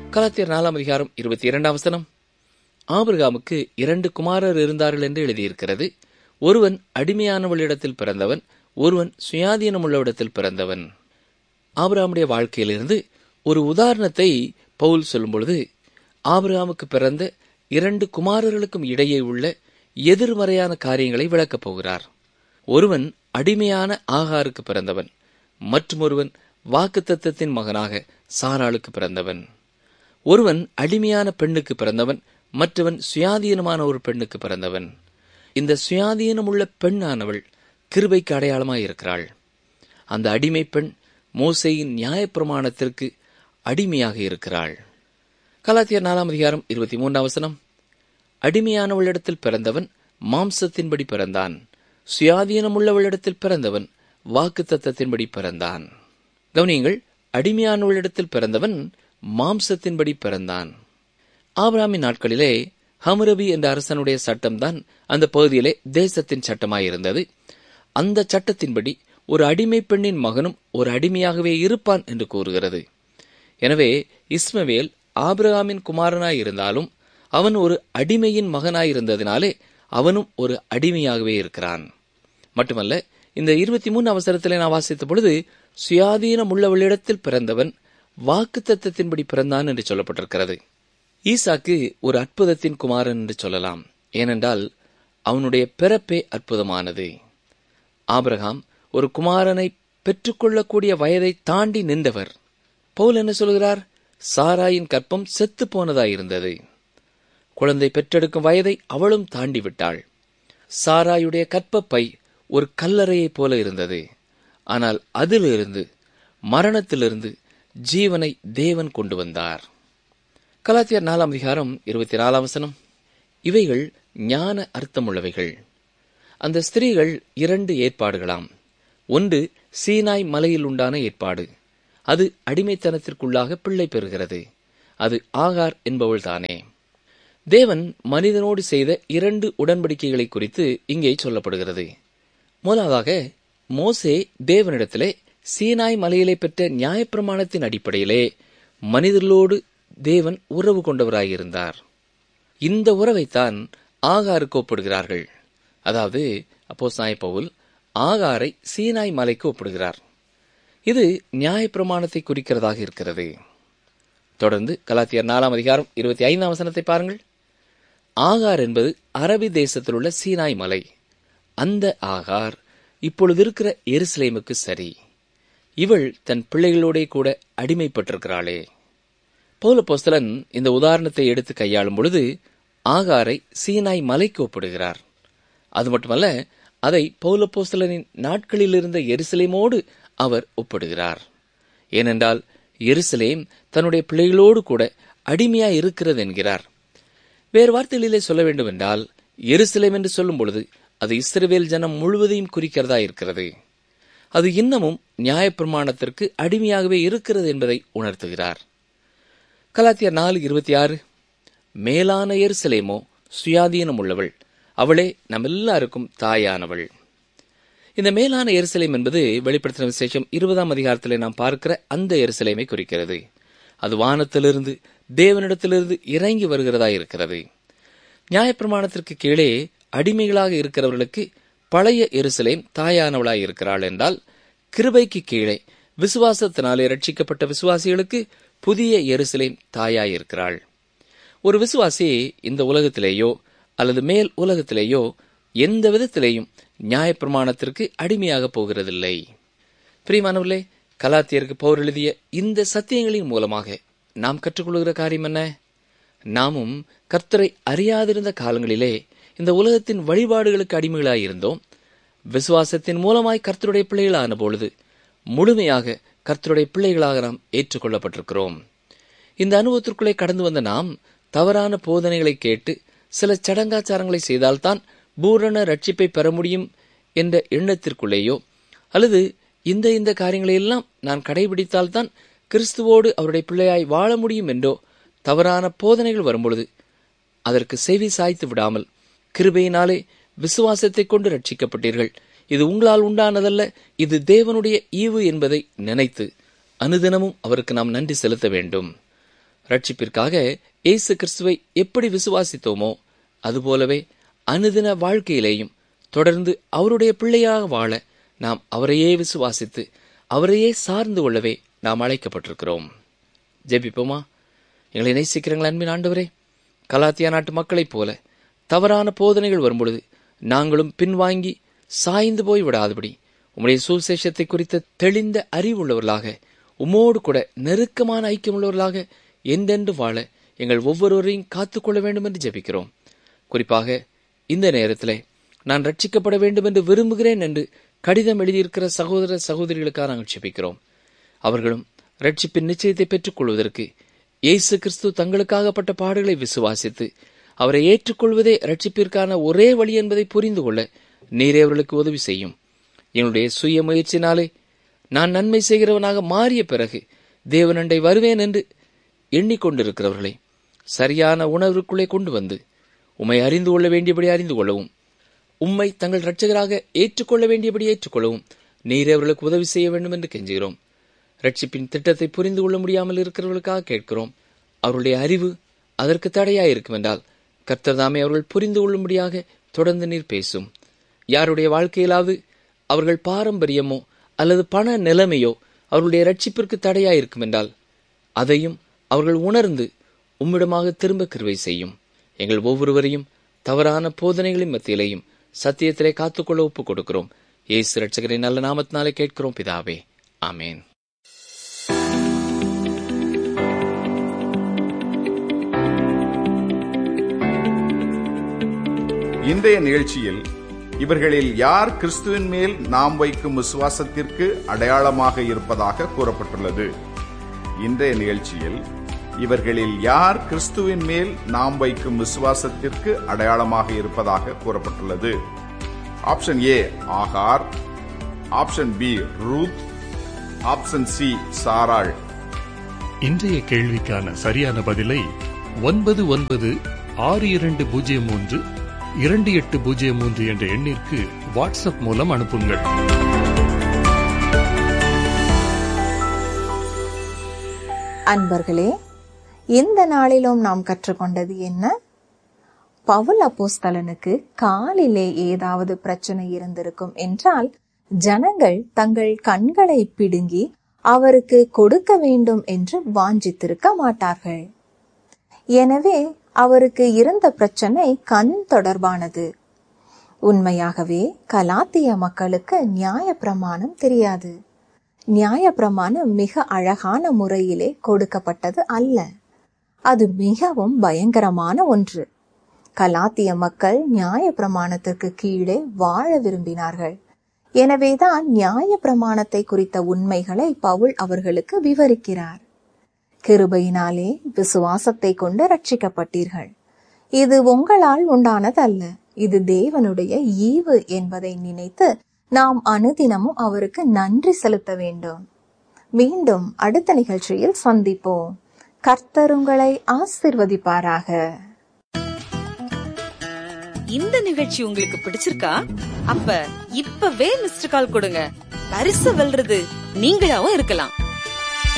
கலாத்தியர் நாலாம் அதிகாரம் இருபத்தி இரண்டாம் வசனம் ஆபிரகாமுக்கு இரண்டு குமாரர் இருந்தார்கள் என்று எழுதியிருக்கிறது ஒருவன் அடிமையானவளிடத்தில் பிறந்தவன் ஒருவன் சுயாதீனமுள்ளவிடத்தில் பிறந்தவன் ஆபிரகாமுடைய வாழ்க்கையிலிருந்து ஒரு உதாரணத்தை பவுல் சொல்லும் பொழுது ஆபிரகாமுக்கு பிறந்த இரண்டு குமாரர்களுக்கும் இடையே உள்ள எதிர்மறையான காரியங்களை விளக்கப் போகிறார் ஒருவன் அடிமையான ஆகாருக்கு பிறந்தவன் மற்றொருவன் வாக்குத்தத்தத்தின் மகனாக சாராளுக்கு பிறந்தவன் ஒருவன் அடிமையான பெண்ணுக்கு பிறந்தவன் மற்றவன் சுயாதீனமான ஒரு பெண்ணுக்கு பிறந்தவன் இந்த சுயாதீனமுள்ள பெண்ணானவள் கிருபைக்கு அடையாளமாய் இருக்கிறாள் அந்த அடிமை பெண் மோசையின் நியாயப்பிரமாணத்திற்கு அடிமையாக இருக்கிறாள் கலாத்தியர் நாலாம் அதிகாரம் இருபத்தி மூன்றாம் வசனம் அடிமையானவளிடத்தில் பிறந்தவன் மாம்சத்தின்படி பிறந்தான் சுயாதீனமுள்ளவளிடத்தில் பிறந்தவன் வாக்கு தத்தத்தின்படி பிறந்தான் கவனியங்கள் அடிமையானவளிடத்தில் பிறந்தவன் மாம்சத்தின்படி பிறந்தான் ஆபிராமின் நாட்களிலே ஹமுரபி என்ற அரசனுடைய சட்டம்தான் அந்த பகுதியிலே தேசத்தின் சட்டமாயிருந்தது அந்த சட்டத்தின்படி ஒரு அடிமை பெண்ணின் மகனும் ஒரு அடிமையாகவே இருப்பான் என்று கூறுகிறது எனவே இஸ்மவேல் ஆபிரகாமின் குமாரனாய் இருந்தாலும் அவன் ஒரு அடிமையின் மகனாயிருந்ததினாலே அவனும் ஒரு அடிமையாகவே இருக்கிறான் மட்டுமல்ல இந்த இருபத்தி மூணு அவசரத்திலே நான் வாசித்த பொழுது சுயாதீனம் உள்ளவளிடத்தில் பிறந்தவன் வாக்கு தத்தத்தின்படி பிறந்தான் என்று சொல்லப்பட்டிருக்கிறது ஈசாக்கு ஒரு அற்புதத்தின் குமாரன் என்று சொல்லலாம் ஏனென்றால் அவனுடைய பிறப்பே அற்புதமானது ஆபிரகாம் ஒரு குமாரனை பெற்றுக்கொள்ளக்கூடிய வயதை தாண்டி நின்றவர் பவுல் என்ன சொல்கிறார் சாராயின் கற்பம் செத்து போனதாயிருந்தது குழந்தை பெற்றெடுக்கும் வயதை அவளும் தாண்டி விட்டாள் சாராயுடைய கற்பப்பை ஒரு கல்லறையைப் போல இருந்தது ஆனால் அதிலிருந்து மரணத்திலிருந்து ஜீவனை தேவன் கொண்டு வந்தார் கலாத்தியர் நாலாம் அதிகாரம் இருபத்தி நாலாம் வசனம் இவைகள் ஞான அர்த்தமுள்ளவைகள் அந்த ஸ்திரீகள் இரண்டு ஏற்பாடுகளாம் ஒன்று சீனாய் மலையில் உண்டான ஏற்பாடு அது அடிமைத்தனத்திற்குள்ளாக பிள்ளை பெறுகிறது அது ஆகார் என்பவள் தானே தேவன் மனிதனோடு செய்த இரண்டு உடன்படிக்கைகளை குறித்து இங்கே சொல்லப்படுகிறது முதலாவதாக மோசே தேவனிடத்திலே சீனாய் மலையிலே பெற்ற நியாயப்பிரமாணத்தின் அடிப்படையிலே மனிதர்களோடு தேவன் உறவு கொண்டவராயிருந்தார் இந்த உறவைத்தான் ஆகாருக்கு ஒப்பிடுகிறார்கள் அதாவது அப்போ பவுல் ஆகாரை சீனாய் மலைக்கு ஒப்பிடுகிறார் இது நியாயப்பிரமாணத்தை குறிக்கிறதாக இருக்கிறது தொடர்ந்து கலாத்தியர் நாலாம் அதிகாரம் இருபத்தி ஐந்தாம் வசனத்தை பாருங்கள் ஆகார் என்பது அரபி தேசத்தில் உள்ள சீனாய் மலை அந்த ஆகார் இப்பொழுது இருக்கிற எருசலேமுக்கு சரி இவள் தன் பிள்ளைகளோடே கூட அடிமைப்பட்டிருக்கிறாளே பௌலப்போஸ்தலன் இந்த உதாரணத்தை எடுத்து கையாளும் பொழுது ஆகாரை சீனாய் மலைக்கு ஒப்பிடுகிறார் அது மட்டுமல்ல அதை பௌலப்போஸ்தலனின் நாட்களில் இருந்த எருசலேமோடு அவர் ஒப்பிடுகிறார் ஏனென்றால் எருசலேம் தன்னுடைய பிள்ளைகளோடு கூட அடிமையாய் இருக்கிறது என்கிறார் வேறு வார்த்தைகளிலே சொல்ல வேண்டுமென்றால் எருசலேம் என்று சொல்லும் பொழுது அது இஸ்ரவேல் ஜனம் முழுவதையும் குறிக்கிறதா இருக்கிறது அது இன்னமும் நியாயப்பிரமாணத்திற்கு அடிமையாகவே இருக்கிறது என்பதை உணர்த்துகிறார் கலாத்தியர் நாலு இருபத்தி ஆறு மேலான எருசலேமோ சுயாதீனம் உள்ளவள் அவளே நம் எல்லாருக்கும் தாயானவள் இந்த மேலான எருசலேம் என்பது வெளிப்படுத்தின விசேஷம் இருபதாம் அதிகாரத்திலே நாம் பார்க்கிற அந்த எருசலேமை குறிக்கிறது அது வானத்திலிருந்து தேவனிடத்திலிருந்து இறங்கி வருகிறதா இருக்கிறது நியாயப்பிரமாணத்திற்கு கீழே அடிமைகளாக இருக்கிறவர்களுக்கு பழைய எருசலேம் தாயானவளாய் இருக்கிறாள் என்றால் கிருபைக்கு கீழே விசுவாசத்தினாலே ரட்சிக்கப்பட்ட விசுவாசிகளுக்கு புதிய எருசலேம் தாயாய் இருக்கிறாள் ஒரு விசுவாசி இந்த உலகத்திலேயோ அல்லது மேல் உலகத்திலேயோ எந்த விதத்திலேயும் நியாயப்பிரமாணத்திற்கு அடிமையாக போகிறதில்லை பிரியமானவர்களே கலாத்தியருக்கு பௌர் எழுதிய இந்த சத்தியங்களின் மூலமாக நாம் கற்றுக்கொள்கிற காரியம் என்ன நாமும் கர்த்தரை அறியாதிருந்த காலங்களிலே இந்த உலகத்தின் வழிபாடுகளுக்கு அடிமைகளாயிருந்தோம் விசுவாசத்தின் மூலமாய் கர்த்தருடைய பிள்ளைகளான பொழுது முழுமையாக கர்த்தருடைய பிள்ளைகளாக நாம் ஏற்றுக்கொள்ளப்பட்டிருக்கிறோம் இந்த அனுபவத்திற்குள்ளே கடந்து வந்த நாம் தவறான போதனைகளை கேட்டு சில சடங்காச்சாரங்களை செய்தால்தான் பூரண ரட்சிப்பை பெற முடியும் என்ற எண்ணத்திற்குள்ளேயோ அல்லது இந்த இந்த காரியங்களை எல்லாம் நான் கடைபிடித்தால்தான் கிறிஸ்துவோடு அவருடைய பிள்ளையாய் வாழ முடியும் என்றோ தவறான போதனைகள் வரும்பொழுது அதற்கு செவி சாய்த்து விடாமல் கிருபையினாலே விசுவாசத்தை கொண்டு ரட்சிக்கப்பட்டீர்கள் இது உங்களால் உண்டானதல்ல இது தேவனுடைய ஈவு என்பதை நினைத்து அனுதினமும் அவருக்கு நாம் நன்றி செலுத்த வேண்டும் ரட்சிப்பிற்காக இயேசு கிறிஸ்துவை எப்படி விசுவாசித்தோமோ அதுபோலவே அனுதின வாழ்க்கையிலேயும் தொடர்ந்து அவருடைய பிள்ளையாக வாழ நாம் அவரையே விசுவாசித்து அவரையே சார்ந்து கொள்ளவே நாம் அழைக்கப்பட்டிருக்கிறோம் ஜெபிப்போமா எங்களை நேசிக்கிறீங்கள் அன்பின் ஆண்டவரே கலாத்தியா நாட்டு மக்களைப் போல தவறான போதனைகள் வரும்பொழுது நாங்களும் பின்வாங்கி சாய்ந்து போய் விடாதபடி உம்முடைய சுவிசேஷத்தை குறித்த தெளிந்த அறிவுள்ளவர்களாக உம்மோடு கூட நெருக்கமான ஐக்கியமுள்ளவர்களாக எந்தென்று வாழ எங்கள் ஒவ்வொருவரையும் காத்துக்கொள்ள வேண்டும் என்று ஜெபிக்கிறோம் குறிப்பாக இந்த நேரத்திலே நான் ரட்சிக்கப்பட வேண்டும் என்று விரும்புகிறேன் என்று கடிதம் எழுதியிருக்கிற சகோதர சகோதரிகளுக்காக நாங்கள் ஜெபிக்கிறோம் அவர்களும் ரட்சிப்பின் நிச்சயத்தை பெற்றுக் கொள்வதற்கு இயேசு கிறிஸ்து தங்களுக்காகப்பட்ட பாடுகளை விசுவாசித்து அவரை ஏற்றுக்கொள்வதே ரட்சிப்பிற்கான ஒரே வழி என்பதை புரிந்து கொள்ள நீரே அவர்களுக்கு உதவி செய்யும் என்னுடைய சுய முயற்சினாலே நான் நன்மை செய்கிறவனாக மாறிய பிறகு தேவனண்டை வருவேன் என்று எண்ணிக்கொண்டிருக்கிறவர்களை சரியான உணர்வுக்குள்ளே கொண்டு வந்து உம்மை அறிந்து கொள்ள வேண்டியபடி அறிந்து கொள்ளவும் உம்மை தங்கள் இரட்சகராக ஏற்றுக்கொள்ள வேண்டியபடி ஏற்றுக்கொள்ளவும் நீரே அவர்களுக்கு உதவி செய்ய வேண்டும் என்று கெஞ்சுகிறோம் ரட்சிப்பின் திட்டத்தை புரிந்து கொள்ள முடியாமல் இருக்கிறவர்களுக்காக கேட்கிறோம் அவருடைய அறிவு அதற்கு தடையாய் இருக்கும் என்றால் கர்த்தர் தாமே அவர்கள் புரிந்து கொள்ளும்படியாக தொடர்ந்து நீர் பேசும் யாருடைய வாழ்க்கையிலாவது அவர்கள் பாரம்பரியமோ அல்லது பண நிலைமையோ அவர்களுடைய ரட்சிப்பிற்கு தடையாய் இருக்கும் என்றால் அதையும் அவர்கள் உணர்ந்து உம்மிடமாக திரும்ப கிருவை செய்யும் எங்கள் ஒவ்வொருவரையும் தவறான போதனைகளின் மத்தியிலையும் சத்தியத்திலே காத்துக்கொள்ள ஒப்புக் கொடுக்கிறோம் இயேசு ரட்சகரின் நல்ல நாமத்தினாலே கேட்கிறோம் பிதாவே ஆமேன் இன்றைய நிகழ்ச்சியில் இவர்களில் யார் கிறிஸ்துவின் மேல் நாம் வைக்கும் விசுவாசத்திற்கு அடையாளமாக இருப்பதாக கூறப்பட்டுள்ளது இன்றைய நிகழ்ச்சியில் இவர்களில் யார் கிறிஸ்துவின் மேல் நாம் வைக்கும் விசுவாசத்திற்கு அடையாளமாக இருப்பதாக கூறப்பட்டுள்ளது option A Hagar option B Ruth option C Sarah இன்றைய கேள்விக்கான சரியான பதிலை ஒன்பது ஒன்பது ஆறு இரண்டு பூஜ்ஜியம் மூன்று இரண்டு எட்டு பூஜ்ஜியம் மூன்று என்ற எண்ணிற்கு வாட்ஸ்அப் மூலம் அனுப்புங்கள் அன்பர்களே இந்த நாளிலும் நாம் கற்றுக்கொண்டது என்ன பவுல் அப்போஸ்தலனுக்கு காலிலே ஏதாவது பிரச்சனை இருந்திருக்கும் என்றால் ஜனங்கள் தங்கள் கண்களை பிடுங்கி அவருக்கு கொடுக்க வேண்டும் என்று வாஞ்சித்திருக்க மாட்டார்கள் எனவே அவருக்கு இருந்த பிரச்சனை கண் தொடர்பானது உண்மையாகவே கலாத்திய மக்களுக்கு நியாய பிரமாணம் தெரியாது நியாய பிரமாணம் மிக அழகான முறையிலே கொடுக்கப்பட்டது அல்ல அது மிகவும் பயங்கரமான ஒன்று கலாத்திய மக்கள் நியாய பிரமாணத்திற்கு கீழே வாழ விரும்பினார்கள் எனவேதான் நியாய பிரமாணத்தை குறித்த உண்மைகளை பவுல் அவர்களுக்கு விவரிக்கிறார் கிருபையினாலே விசுவாசத்தை கொண்டு ரட்சிக்கப்பட்டீர்கள் இது உங்களால் உண்டானதல்ல இது தேவனுடைய ஈவு என்பதை நினைத்து நாம் அனுதினமும் அவருக்கு நன்றி செலுத்த வேண்டும் மீண்டும் அடுத்த நிகழ்ச்சியில் சந்திப்போம் கர்த்தர் உங்களை ஆசிர்வதிப்பாராக இந்த நிகழ்ச்சி உங்களுக்கு பிடிச்சிருக்கா அப்ப இப்பவே மிஸ்டர் கால் கொடுங்க பரிசு வெல்றது நீங்களாவும் இருக்கலாம்